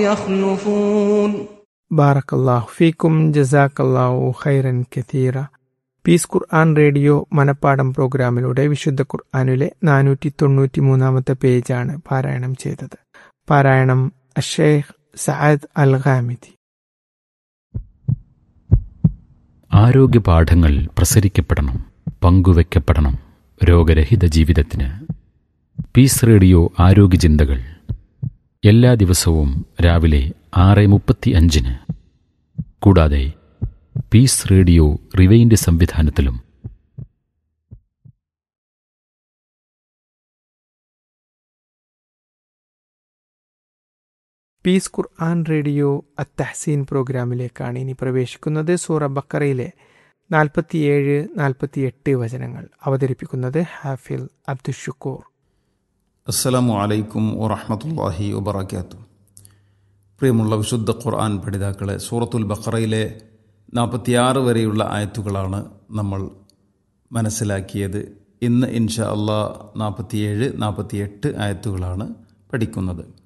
يخلفون ബാറക്കല്ലാഹു ഫീക്കും ജസാക്കല്ലാഹു ഖൈറൻ കഥീറ പീസ് ഖുർആൻ റേഡിയോ മനപ്പാടം പ്രോഗ്രാമിലൂടെ വിശുദ്ധ ഖുർആാനിലെ നാനൂറ്റി തൊണ്ണൂറ്റി മൂന്നാമത്തെ പേജാണ് പാരായണം ചെയ്തത് പാരായണം അഷേഖ് സഅദ് അൽ ഖാമിദി ആരോഗ്യ പാഠങ്ങൾ പ്രസരിക്കപ്പെടണം പങ്കുവെക്കപ്പെടണം രോഗരഹിത ജീവിതത്തിന് പീസ് റേഡിയോ ആരോഗ്യ ചിന്തകൾ എല്ലാ ദിവസവും രാവിലെ ആറ് മുപ്പത്തി അഞ്ചിന് കൂടാതെ പീസ് റേഡിയോ റിവൈൻഡ് സംവിധാനത്തിലും പീസ് ഖുർആൻ റേഡിയോ അത്തഹസീൻ പ്രോഗ്രാമിലേക്കാണ് ഇനി പ്രവേശിക്കുന്നത് സൂറ ബക്കറയിലെ നാൽപ്പത്തിയേഴ് നാൽപ്പത്തിയെട്ട് വചനങ്ങൾ അവതരിപ്പിക്കുന്നത് ഹാഫിൽ അബ്ദുഷുക്കൂർ അസ്സലാമു അലൈക്കും വറഹമത്തല്ലാഹി വബർക്കാത്തു പ്രിയമുള്ള വിശുദ്ധ ഖുർആൻ പഠിതാക്കളെ സൂറത്തുൽ ബഖറയിലെ നാൽപ്പത്തിയാറ് വരെയുള്ള ആയത്തുകളാണ് നമ്മൾ മനസ്സിലാക്കിയത് ഇന്ന് ഇൻഷാ അള്ളാ നാൽപ്പത്തിയേഴ് നാൽപ്പത്തിയെട്ട് ആയത്തുകളാണ് പഠിക്കുന്നത്